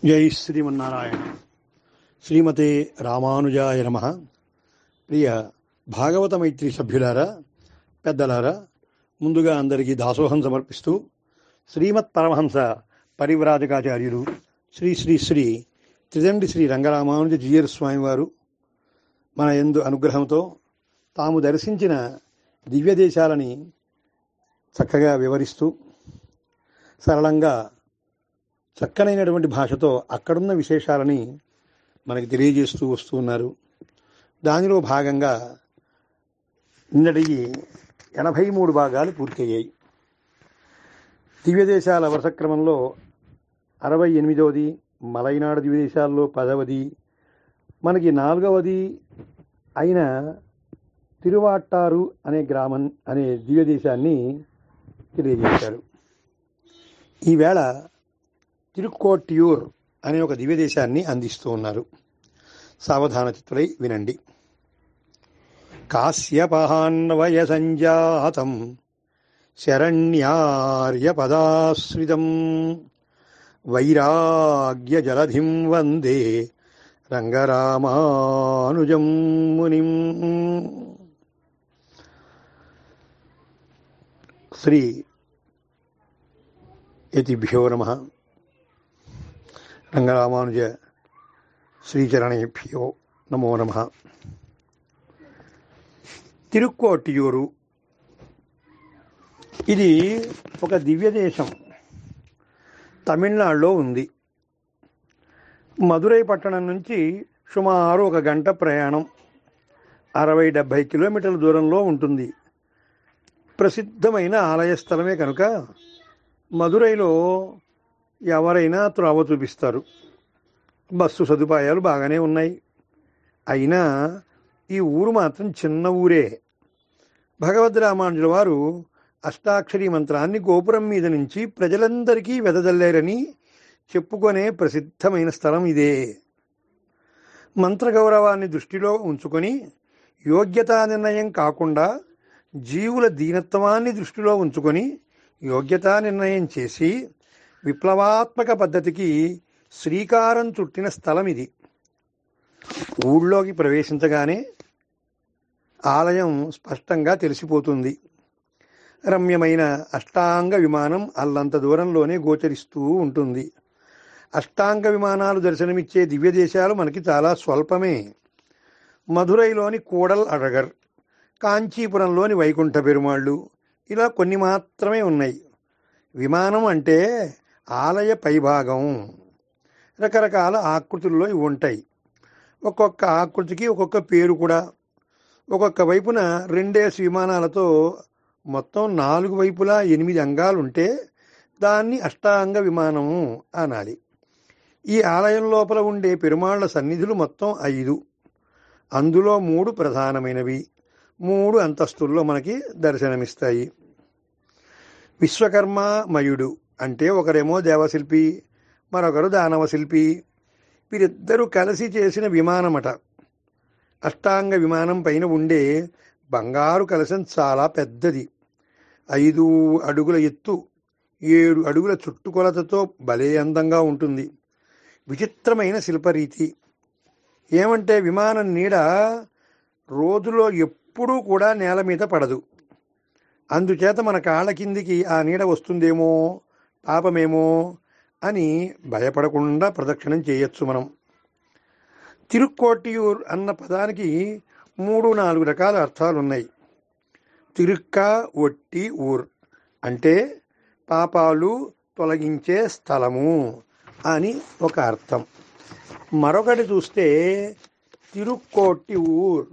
జై శ్రీమన్నారాయణ శ్రీమతే రామానుజాయ నమ ప్రియ భాగవత మైత్రి సభ్యులారా పెద్దలారా ముందుగా అందరికీ దాసోహం సమర్పిస్తూ శ్రీమత్ పరమహంస పరివ్రాజకాచార్యులు శ్రీ శ్రీ శ్రీ త్రిదండి శ్రీ రంగరామానుజ జీయర్ స్వామివారు మన ఎందు అనుగ్రహంతో తాము దర్శించిన దివ్య దేశాలని చక్కగా వివరిస్తూ సరళంగా చక్కనైనటువంటి భాషతో అక్కడున్న విశేషాలని మనకి తెలియజేస్తూ వస్తూ ఉన్నారు దానిలో భాగంగా నిన్నటి ఎనభై మూడు భాగాలు పూర్తయ్యాయి దివ్యదేశాల వరుసక్రమంలో అరవై ఎనిమిదవది మలైనాడు దివ్యదేశాల్లో పదవది మనకి నాలుగవది అయిన తిరువాట్టారు అనే గ్రామం అనే దివ్యదేశాన్ని తెలియజేశారు ఈవేళ తిరుక్కోట్యూర్ అనే ఒక దివ్యదేశాన్ని అందిస్తూ ఉన్నారు సావధాన చిత్తులై వినండి కాశ్యపహాన్వయ సంజాతం శరణ్యార్యపదాశ్రితం వైరాగ్య జలధిం వందే రంగరామానుజం మునిం శ్రీ యతిభ్యో నమ రంగరామానుజ శ్రీచరణేభ్యో నమో నమ తిరుక్కోటియూరు ఇది ఒక దివ్య దేశం తమిళనాడులో ఉంది మదురై పట్టణం నుంచి సుమారు ఒక గంట ప్రయాణం అరవై డెబ్భై కిలోమీటర్ల దూరంలో ఉంటుంది ప్రసిద్ధమైన ఆలయ స్థలమే కనుక మదురైలో ఎవరైనా త్రోవ చూపిస్తారు బస్సు సదుపాయాలు బాగానే ఉన్నాయి అయినా ఈ ఊరు మాత్రం చిన్న ఊరే భగవద్ రామానుజుల వారు అష్టాక్షరి మంత్రాన్ని గోపురం మీద నుంచి ప్రజలందరికీ వెదజల్లారని చెప్పుకొనే ప్రసిద్ధమైన స్థలం ఇదే మంత్ర గౌరవాన్ని దృష్టిలో ఉంచుకొని యోగ్యతా నిర్ణయం కాకుండా జీవుల దీనత్వాన్ని దృష్టిలో ఉంచుకొని యోగ్యతా నిర్ణయం చేసి విప్లవాత్మక పద్ధతికి శ్రీకారం చుట్టిన స్థలం ఇది ఊళ్ళోకి ప్రవేశించగానే ఆలయం స్పష్టంగా తెలిసిపోతుంది రమ్యమైన అష్టాంగ విమానం అల్లంత దూరంలోనే గోచరిస్తూ ఉంటుంది అష్టాంగ విమానాలు దర్శనమిచ్చే దివ్య దేశాలు మనకి చాలా స్వల్పమే మధురైలోని కూడల్ అడగర్ కాంచీపురంలోని వైకుంఠ పెరుమాళ్ళు ఇలా కొన్ని మాత్రమే ఉన్నాయి విమానం అంటే ఆలయ పైభాగం రకరకాల ఆకృతుల్లో ఇవి ఉంటాయి ఒక్కొక్క ఆకృతికి ఒక్కొక్క పేరు కూడా ఒక్కొక్క వైపున రెండేసి విమానాలతో మొత్తం నాలుగు వైపులా ఎనిమిది అంగాలుంటే దాన్ని అష్టాంగ విమానము అనాలి ఈ ఆలయం లోపల ఉండే పెరుమాళ్ల సన్నిధులు మొత్తం ఐదు అందులో మూడు ప్రధానమైనవి మూడు అంతస్తుల్లో మనకి దర్శనమిస్తాయి విశ్వకర్మ మయుడు అంటే ఒకరేమో దేవశిల్పి మరొకరు దానవ శిల్పి వీరిద్దరూ కలిసి చేసిన విమానమట అష్టాంగ విమానం పైన ఉండే బంగారు కలశం చాలా పెద్దది ఐదు అడుగుల ఎత్తు ఏడు అడుగుల చుట్టుకొలతతో భలే అందంగా ఉంటుంది విచిత్రమైన శిల్పరీతి ఏమంటే విమానం నీడ రోజులో ఎప్పుడూ కూడా నేల మీద పడదు అందుచేత మన కాళ్ళ కిందికి ఆ నీడ వస్తుందేమో పాపమేమో అని భయపడకుండా ప్రదక్షిణం చేయొచ్చు మనం తిరుక్కోటియూర్ అన్న పదానికి మూడు నాలుగు రకాల అర్థాలు ఉన్నాయి తిరుక్క ఒట్టి ఊర్ అంటే పాపాలు తొలగించే స్థలము అని ఒక అర్థం మరొకటి చూస్తే తిరుక్కోటి ఊర్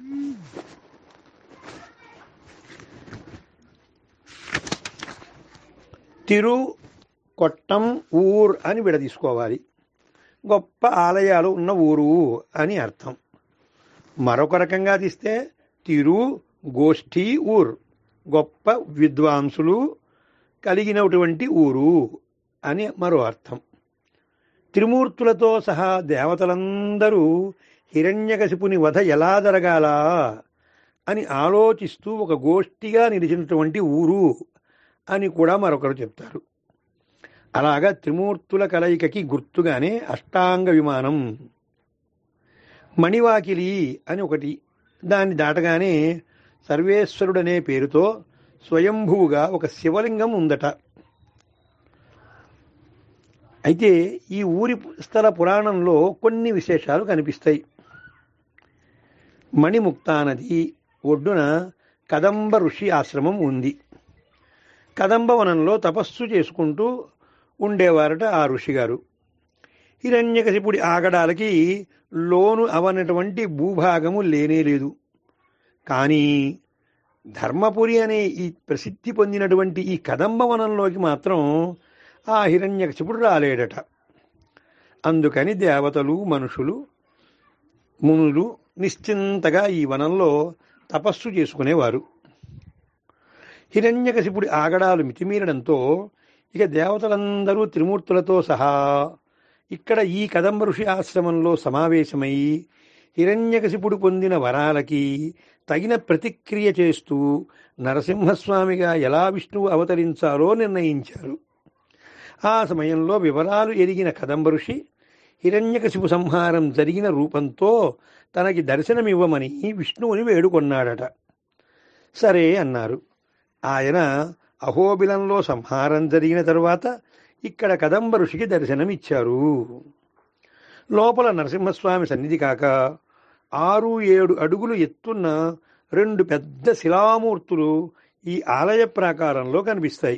తిరు కొట్టం ఊర్ అని విడదీసుకోవాలి గొప్ప ఆలయాలు ఉన్న ఊరు అని అర్థం మరొక రకంగా తీస్తే తిరు గోష్ఠి ఊర్ గొప్ప విద్వాంసులు కలిగినటువంటి ఊరు అని మరో అర్థం త్రిమూర్తులతో సహా దేవతలందరూ హిరణ్యకశిపుని వధ ఎలా జరగాల అని ఆలోచిస్తూ ఒక గోష్ఠిగా నిలిచినటువంటి ఊరు అని కూడా మరొకరు చెప్తారు అలాగా త్రిమూర్తుల కలయికకి గుర్తుగానే అష్టాంగ విమానం మణివాకిలి అని ఒకటి దాన్ని దాటగానే సర్వేశ్వరుడనే పేరుతో స్వయంభువుగా ఒక శివలింగం ఉందట అయితే ఈ ఊరి స్థల పురాణంలో కొన్ని విశేషాలు కనిపిస్తాయి మణిముక్తా నది ఒడ్డున కదంబ ఋషి ఆశ్రమం ఉంది కదంబవనంలో తపస్సు చేసుకుంటూ ఉండేవారట ఆ ఋషిగారు హిరణ్యకశిపుడి ఆగడాలకి లోను అవనటువంటి భూభాగము లేనే లేదు కానీ ధర్మపురి అనే ఈ ప్రసిద్ధి పొందినటువంటి ఈ కదంబవనంలోకి మాత్రం ఆ హిరణ్యకశిపుడు రాలేడట అందుకని దేవతలు మనుషులు మునులు నిశ్చింతగా ఈ వనంలో తపస్సు చేసుకునేవారు హిరణ్యకశిపుడి ఆగడాలు మితిమీరడంతో ఇక దేవతలందరూ త్రిమూర్తులతో సహా ఇక్కడ ఈ కదంబ ఋషి ఆశ్రమంలో సమావేశమై హిరణ్యకశిపుడు పొందిన వరాలకి తగిన ప్రతిక్రియ చేస్తూ నరసింహస్వామిగా ఎలా విష్ణువు అవతరించాలో నిర్ణయించారు ఆ సమయంలో వివరాలు ఎరిగిన కదంబ ఋషి హిరణ్యకశిపు సంహారం జరిగిన రూపంతో తనకి దర్శనమివ్వమని విష్ణువుని వేడుకొన్నాడట సరే అన్నారు ఆయన అహోబిలంలో సంహారం జరిగిన తరువాత ఇక్కడ కదంబ ఋషికి దర్శనమిచ్చారు లోపల నరసింహస్వామి సన్నిధి కాక ఆరు ఏడు అడుగులు ఎత్తున్న రెండు పెద్ద శిలామూర్తులు ఈ ఆలయ ప్రాకారంలో కనిపిస్తాయి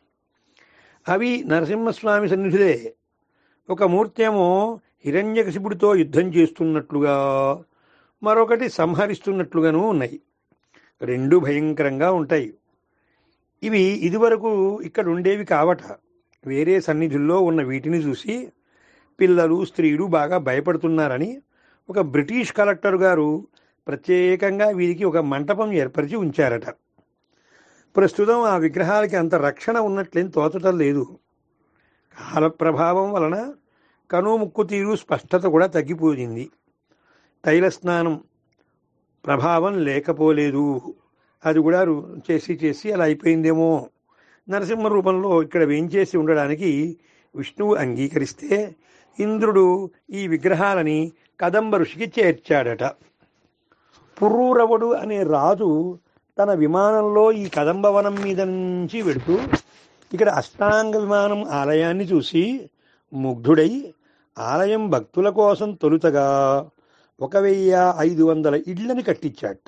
అవి నరసింహస్వామి సన్నిధులే ఒక మూర్తేమో హిరణ్యకశిపుడితో యుద్ధం చేస్తున్నట్లుగా మరొకటి సంహరిస్తున్నట్లుగానూ ఉన్నాయి రెండు భయంకరంగా ఉంటాయి ఇవి ఇదివరకు ఇక్కడ ఉండేవి కావట వేరే సన్నిధుల్లో ఉన్న వీటిని చూసి పిల్లలు స్త్రీలు బాగా భయపడుతున్నారని ఒక బ్రిటిష్ కలెక్టర్ గారు ప్రత్యేకంగా వీరికి ఒక మంటపం ఏర్పరిచి ఉంచారట ప్రస్తుతం ఆ విగ్రహాలకి అంత రక్షణ ఉన్నట్లేం తోచటం లేదు కాల ప్రభావం వలన కను ముక్కు తీరు స్పష్టత కూడా తగ్గిపోయింది తైల స్నానం ప్రభావం లేకపోలేదు అది కూడా రు- చేసి చేసి అలా అయిపోయిందేమో నరసింహ రూపంలో ఇక్కడ వేంచేసి ఉండడానికి విష్ణువు అంగీకరిస్తే ఇంద్రుడు ఈ విగ్రహాలని కదంబ ఋషికి చేర్చాడట పురూరవుడు అనే రాజు తన విమానంలో ఈ కదంబవనం మీద నుంచి వెడుతూ ఇక్కడ అష్టాంగ విమానం ఆలయాన్ని చూసి ముగ్ధుడై ఆలయం భక్తుల కోసం తొలుతగా ఒక వెయ్యి ఐదు వందల ఇళ్ళని కట్టించాట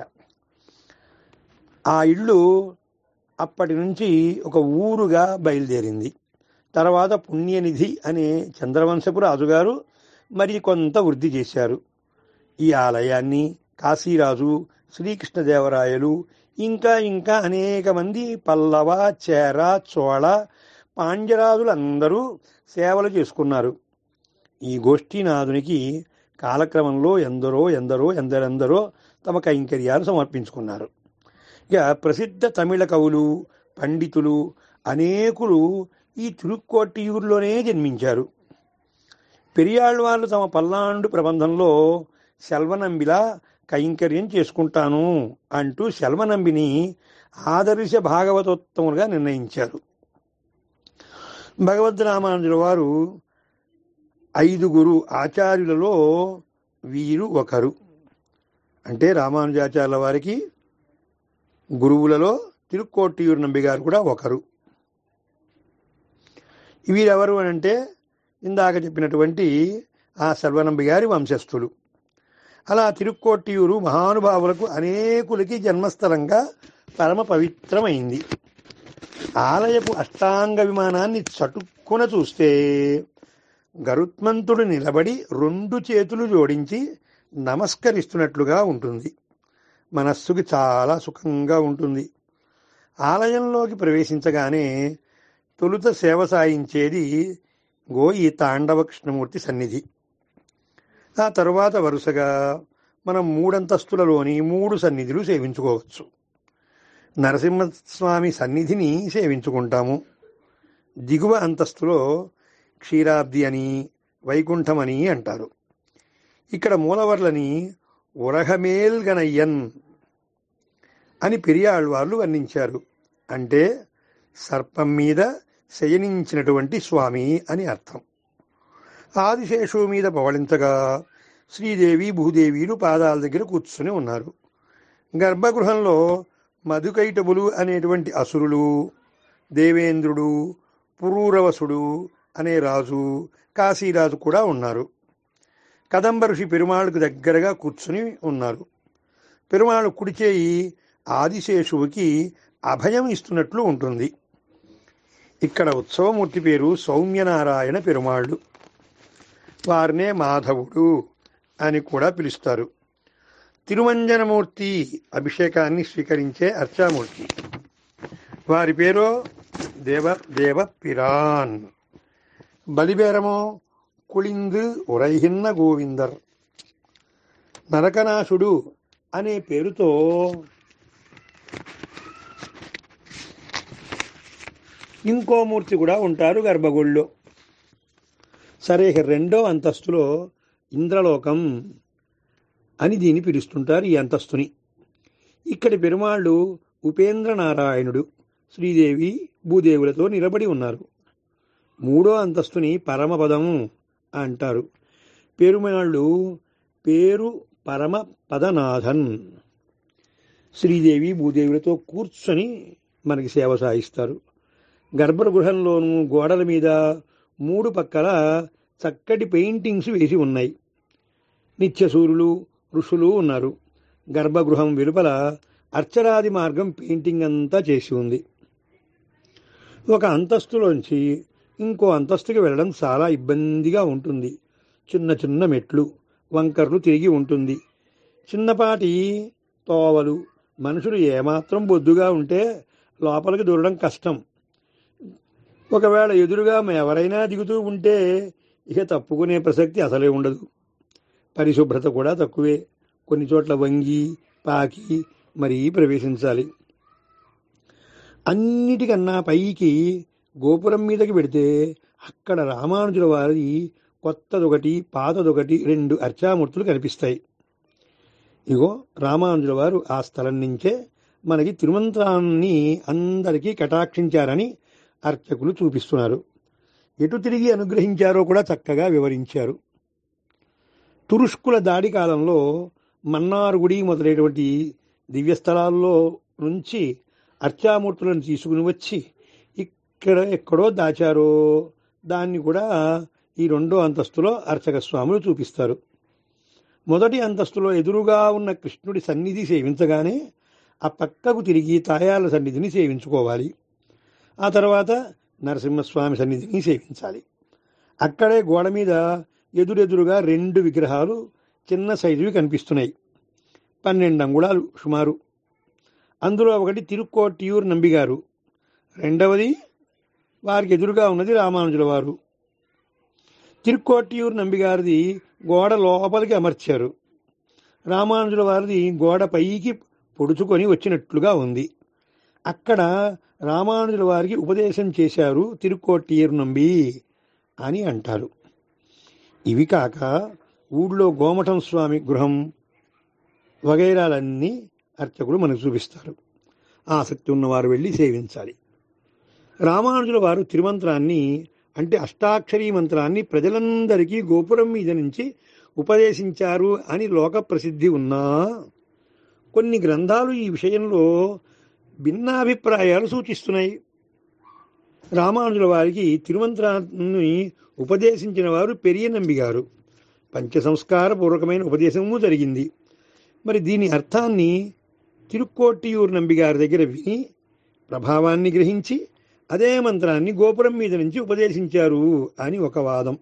ఆ ఇళ్ళు అప్పటి నుంచి ఒక ఊరుగా బయలుదేరింది తర్వాత పుణ్యనిధి అనే చంద్రవంశపు రాజుగారు మరి కొంత వృద్ధి చేశారు ఈ ఆలయాన్ని కాశీరాజు శ్రీకృష్ణదేవరాయలు ఇంకా ఇంకా అనేక మంది పల్లవ చేర చోళ పాండ్యరాజులందరూ సేవలు చేసుకున్నారు ఈ గోష్ఠీనాథునికి కాలక్రమంలో ఎందరో ఎందరో ఎందరెందరో తమ కైంకర్యాలు సమర్పించుకున్నారు ఇక ప్రసిద్ధ తమిళ కవులు పండితులు అనేకులు ఈ తిరుక్కోట్టియూరులోనే జన్మించారు పెరియాళ్ళవాళ్ళు తమ పల్నాడు ప్రబంధంలో శల్వనంబిలా కైంకర్యం చేసుకుంటాను అంటూ శల్వనంబిని ఆదర్శ భాగవతోత్తములుగా నిర్ణయించారు భగవద్ రామానుజుల వారు ఐదుగురు ఆచార్యులలో వీరు ఒకరు అంటే రామానుజాచార్యుల వారికి గురువులలో తిరుక్కోట్టియూరు నంబి గారు కూడా ఒకరు వీరెవరు అని అంటే ఇందాక చెప్పినటువంటి ఆ సర్వనంబి గారి వంశస్థులు అలా తిరుక్కోట్టియూరు మహానుభావులకు అనేకులకి జన్మస్థలంగా పరమ పవిత్రమైంది ఆలయపు అష్టాంగ విమానాన్ని చటుక్కున చూస్తే గరుత్మంతుడు నిలబడి రెండు చేతులు జోడించి నమస్కరిస్తున్నట్లుగా ఉంటుంది మనస్సుకి చాలా సుఖంగా ఉంటుంది ఆలయంలోకి ప్రవేశించగానే తొలుత సేవ సాయించేది గో ఈ తాండవ కృష్ణమూర్తి సన్నిధి ఆ తరువాత వరుసగా మనం మూడంతస్తులలోని మూడు సన్నిధులు సేవించుకోవచ్చు నరసింహస్వామి సన్నిధిని సేవించుకుంటాము దిగువ అంతస్తులో క్షీరాబ్ది అని వైకుంఠమని అంటారు ఇక్కడ మూలవర్లని ఉరహమేల్గనయ్యన్ అని పెరియాళ్ళవార్లు వర్ణించారు అంటే సర్పం మీద శయనించినటువంటి స్వామి అని అర్థం ఆదిశేషు మీద పవళించగా శ్రీదేవి భూదేవిలు పాదాల దగ్గర కూర్చుని ఉన్నారు గర్భగృహంలో మధుకైటబులు అనేటువంటి అసురులు దేవేంద్రుడు పురూరవసుడు అనే రాజు కాశీరాజు కూడా ఉన్నారు కదంబ ఋషి పెరుమాళ్ళకు దగ్గరగా కూర్చుని ఉన్నారు పెరుమాళ్ళు కుడిచేయి ఆదిశేషువుకి అభయం ఇస్తున్నట్లు ఉంటుంది ఇక్కడ ఉత్సవమూర్తి పేరు సౌమ్యనారాయణ పెరుమాళ్ళు వారినే మాధవుడు అని కూడా పిలుస్తారు తిరుమంజనమూర్తి అభిషేకాన్ని స్వీకరించే అర్చామూర్తి వారి పేరు దేవ దేవ పిరాన్ బలిబేరమో కుళిందు ఉరైహిన్న గోవిందర్ నరకనాశుడు అనే పేరుతో ఇంకో మూర్తి కూడా ఉంటారు గర్భగుడిలో సరే ఇక రెండో అంతస్తులో ఇంద్రలోకం అని దీన్ని పిలుస్తుంటారు ఈ అంతస్తుని ఇక్కడి పెరుమాళ్ళు ఉపేంద్ర నారాయణుడు శ్రీదేవి భూదేవులతో నిలబడి ఉన్నారు మూడో అంతస్తుని పరమపదం అంటారు పెరుమాళ్ళు పేరు పరమ పదనాథన్ శ్రీదేవి భూదేవులతో కూర్చొని మనకి సేవ సాగిస్తారు గర్భగృహంలోనూ గోడల మీద మూడు పక్కల చక్కటి పెయింటింగ్స్ వేసి ఉన్నాయి నిత్యసూరులు ఋషులు ఉన్నారు గర్భగృహం వెలుపల అర్చరాది మార్గం పెయింటింగ్ అంతా చేసి ఉంది ఒక అంతస్తులోంచి ఇంకో అంతస్తుకి వెళ్ళడం చాలా ఇబ్బందిగా ఉంటుంది చిన్న చిన్న మెట్లు వంకర్లు తిరిగి ఉంటుంది చిన్నపాటి తోవలు మనుషులు ఏమాత్రం బొద్దుగా ఉంటే లోపలికి దూరడం కష్టం ఒకవేళ ఎదురుగా ఎవరైనా దిగుతూ ఉంటే ఇక తప్పుకునే ప్రసక్తి అసలే ఉండదు పరిశుభ్రత కూడా తక్కువే కొన్ని చోట్ల వంగి పాకి మరీ ప్రవేశించాలి అన్నిటికన్నా పైకి గోపురం మీదకి పెడితే అక్కడ రామానుజుల వారి కొత్తదొకటి పాతదొకటి రెండు అర్చామూర్తులు కనిపిస్తాయి ఇగో రామానుజుల వారు ఆ స్థలం నుంచే మనకి తిరుమంత్రాన్ని అందరికీ కటాక్షించారని అర్చకులు చూపిస్తున్నారు ఎటు తిరిగి అనుగ్రహించారో కూడా చక్కగా వివరించారు తురుష్కుల దాడి కాలంలో మన్నారుగుడి మొదలైనటువంటి దివ్యస్థలాల్లో నుంచి అర్చామూర్తులను తీసుకుని వచ్చి ఇక్కడ ఎక్కడో దాచారో దాన్ని కూడా ఈ రెండో అంతస్తులో అర్చక స్వాములు చూపిస్తారు మొదటి అంతస్తులో ఎదురుగా ఉన్న కృష్ణుడి సన్నిధి సేవించగానే ఆ పక్కకు తిరిగి తాయాల సన్నిధిని సేవించుకోవాలి ఆ తర్వాత నరసింహస్వామి సన్నిధిని సేవించాలి అక్కడే గోడ మీద ఎదురెదురుగా రెండు విగ్రహాలు చిన్న సైజువి కనిపిస్తున్నాయి పన్నెండు అంగుళాలు సుమారు అందులో ఒకటి తిరుక్కోటియూరు నంబిగారు రెండవది వారికి ఎదురుగా ఉన్నది రామానుజుల వారు తిరుక్కోటియూరు నంబిగారిది గోడ లోపలికి అమర్చారు రామానుజుల వారిది గోడ పైకి పొడుచుకొని వచ్చినట్లుగా ఉంది అక్కడ రామానుజుల వారికి ఉపదేశం చేశారు తిరుక్కోటియూరు నంబి అని అంటారు ఇవి కాక ఊళ్ళో గోమఠం స్వామి గృహం వగైరాలన్నీ అర్చకులు మనకు చూపిస్తారు ఆసక్తి ఉన్నవారు వెళ్ళి సేవించాలి రామానుజుల వారు తిరుమంత్రాన్ని అంటే అష్టాక్షరీ మంత్రాన్ని ప్రజలందరికీ గోపురం మీద నుంచి ఉపదేశించారు అని లోక ప్రసిద్ధి ఉన్నా కొన్ని గ్రంథాలు ఈ విషయంలో భిన్నాభిప్రాయాలు సూచిస్తున్నాయి రామానుజుల వారికి తిరుమంత్రాన్ని ఉపదేశించిన వారు పెరియ నంబిగారు పంచ సంస్కార పూర్వకమైన ఉపదేశము జరిగింది మరి దీని అర్థాన్ని తిరుక్కోటియూరు నంబిగారి దగ్గర విని ప్రభావాన్ని గ్రహించి అదే మంత్రాన్ని గోపురం మీద నుంచి ఉపదేశించారు అని ఒక వాదం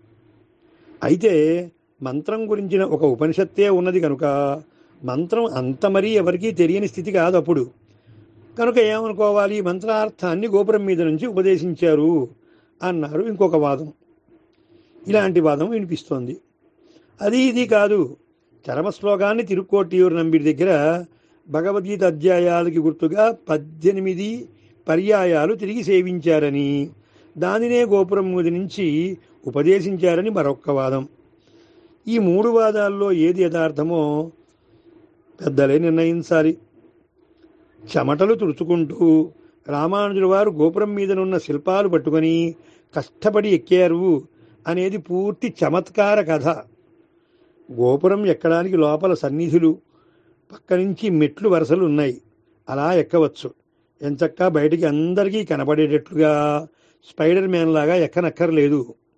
అయితే మంత్రం గురించిన ఒక ఉపనిషత్తే ఉన్నది కనుక మంత్రం అంత మరీ ఎవరికీ తెలియని స్థితి కాదు అప్పుడు కనుక ఏమనుకోవాలి మంత్రార్థాన్ని గోపురం మీద నుంచి ఉపదేశించారు అన్నారు ఇంకొక వాదం ఇలాంటి వాదం వినిపిస్తోంది అది ఇది కాదు చరమ శ్లోకాన్ని తిరుక్కోటియూరు నంబిడి దగ్గర భగవద్గీత అధ్యాయాలకి గుర్తుగా పద్దెనిమిది పర్యాయాలు తిరిగి సేవించారని దానినే గోపురం మీద నుంచి ఉపదేశించారని మరొక్క వాదం ఈ మూడు వాదాల్లో ఏది యథార్థమో పెద్దలే నిర్ణయించాలి చెమటలు తుడుచుకుంటూ రామానుజుల వారు గోపురం మీదనున్న శిల్పాలు పట్టుకొని కష్టపడి ఎక్కారు అనేది పూర్తి చమత్కార కథ గోపురం ఎక్కడానికి లోపల సన్నిధులు పక్క నుంచి మెట్లు వరుసలు ఉన్నాయి అలా ఎక్కవచ్చు ఎంచక్కా బయటికి అందరికీ కనపడేటట్లుగా స్పైడర్ మ్యాన్ లాగా ఎక్కనక్కర్లేదు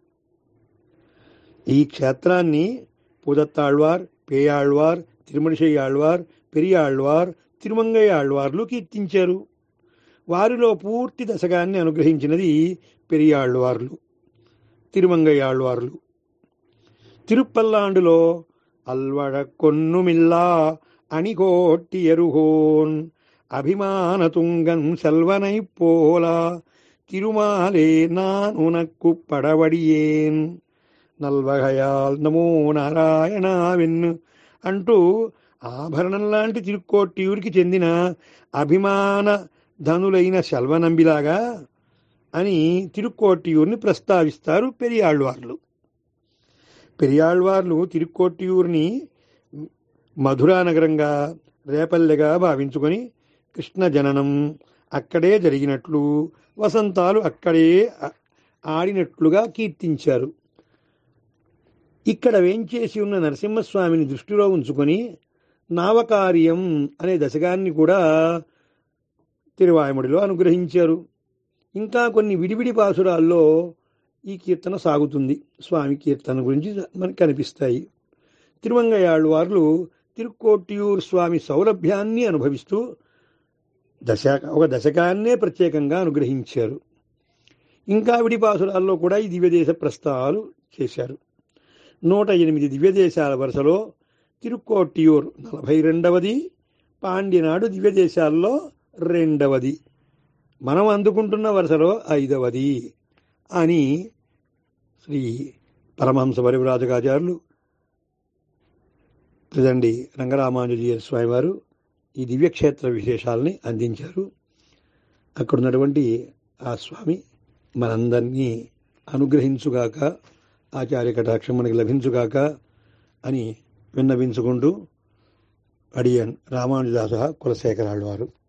ఈ క్షేత్రాన్ని పూదత్తాళ్వార్ పేయాళ్వార్ తిరుమణిషై ఆళ్వార్ పెరియాళ్వార్ తిరుమంగై ఆళ్వార్లు కీర్తించారు వారిలో పూర్తి దశకాన్ని అనుగ్రహించినది పెరియాళ్వార్లు తిరుమంగై ఆళ్వార్లు తిరుప్పల్లాండులో అల్వడ కొన్నుమిల్లా అణికోట్టి ఎరుహోన్ అభిమాన తుంగం సెల్వనై పోలా తిరుమాలే నానునక్కు పడవడియేన్ నల్వగయాల్ నమో నారాయణ వెన్ను అంటూ ఆభరణం లాంటి తిరుక్కోట్టియూరికి చెందిన అభిమాన ధనులైన శల్వనంబిలాగా అని తిరుక్కోట్టియూరిని ప్రస్తావిస్తారు పెరియాళ్వార్లు పెరియాళ్వార్లు తిరుక్కోట్టియూరిని మధురా నగరంగా రేపల్లెగా భావించుకొని కృష్ణ జననం అక్కడే జరిగినట్లు వసంతాలు అక్కడే ఆ- ఆడినట్లుగా కీర్తించారు ఇక్కడ వేంచేసి ఉన్న నరసింహస్వామిని దృష్టిలో ఉంచుకొని నావకార్యం అనే దశకాన్ని కూడా తిరువాయముడిలో అనుగ్రహించారు ఇంకా కొన్ని విడివిడి పాసురాల్లో ఈ కీర్తన సాగుతుంది స్వామి కీర్తన గురించి మనకు కనిపిస్తాయి తిరువంగయాళ్ళు వారు తిరుక్కోట్టియూరు స్వామి సౌలభ్యాన్ని అనుభవిస్తూ దశ ఒక దశకాన్నే ప్రత్యేకంగా అనుగ్రహించారు ఇంకా విడిపాసురాల్లో కూడా ఈ దివ్యదేశ ప్రస్తావాలు చేశారు నూట ఎనిమిది దివ్యదేశాల వరుసలో తిరుక్కోట్టియూర్ నలభై రెండవది పాండ్యనాడు దివ్యదేశాల్లో రెండవది మనం అందుకుంటున్న వరుసలో ఐదవది అని శ్రీ పరమహంస పరివ్రాజకాచార్యులు త్రిదండి రంగరామానుజీయ స్వామివారు ఈ దివ్యక్షేత్ర విశేషాలని అందించారు అక్కడ ఉన్నటువంటి ఆ స్వామి మనందరినీ అనుగ్రహించుగాక ఆచార్య కటాక్షం మనకి లభించుగాక అని విన్నవించుకుంటూ అడియన్ రామానుజదాస కులశేఖరాళ్ళు వారు